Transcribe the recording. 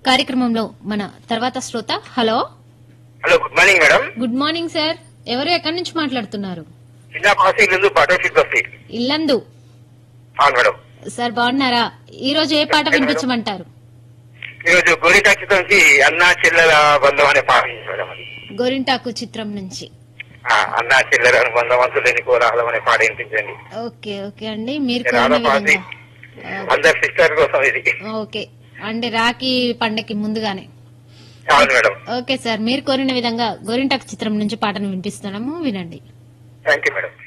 కార్యక్రమంలో మన తర్వాత శ్రోత hello hello good morning madam good morning sir ఎవరు ఎక్కడి నుంచి మాట్లాడుతున్నారు చిన్న పాసి ముందు బటర్ ఫిట్ వస్తాయి ఇల్లందు అవును మేడం సార్ బాగున్నారా ఈ రోజు ఏ పాట వినిపించమంటారు ఈరోజు గోరి టాక్సీ నుంచి అన్నా చెల్లెల బంధం అనే పాట ఉంది మేడం అది గోరింటాకు చిత్రం నుంచి ఆ, అన్నా చెల్లెల బంధం అంతులేని కోలాహలం అనే పాట వినిపించండి ఓకే ఓకే అండి మీరు రాధా కోరిన పాసి విధంగా అందరి సిస్టర్ కోసం ఇది ఓకే అంటే రాఖీ పండగకి ముందుగానే అవును మేడం ఓకే సార్ మీరు కోరిన విధంగా గోరింటాకు చిత్రం నుంచి పాటను వినిపిస్తున్నాము వినండి థ్యాంక్ యూ మేడం